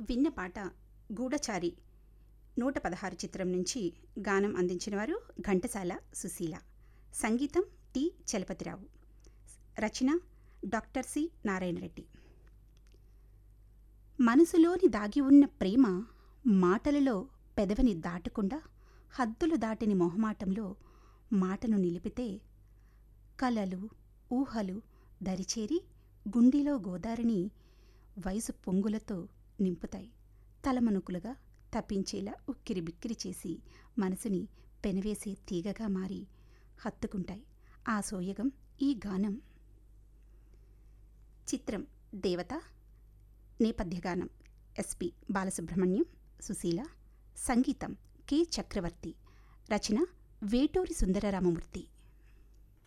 విన్న పాట గూఢచారి నూట పదహారు చిత్రం నుంచి గానం అందించిన వారు ఘంటసాల సుశీల సంగీతం టి చలపతిరావు రచన డాక్టర్ సి నారాయణ రెడ్డి మనసులోని దాగి ఉన్న ప్రేమ మాటలలో పెదవిని దాటకుండా హద్దులు దాటిని మొహమాటంలో మాటను నిలిపితే కలలు ఊహలు దరిచేరి గుండెలో గోదారిని వయసు పొంగులతో నింపుతాయి తలమనుకులుగా తప్పించేలా ఉక్కిరి బిక్కిరి చేసి మనసుని పెనవేసే తీగగా మారి హత్తుకుంటాయి ఆ సోయగం ఈ గానం చిత్రం దేవత నేపథ్యగానం ఎస్పి బాలసుబ్రహ్మణ్యం సుశీల సంగీతం కె చక్రవర్తి రచన వేటూరి సుందరరామమూర్తి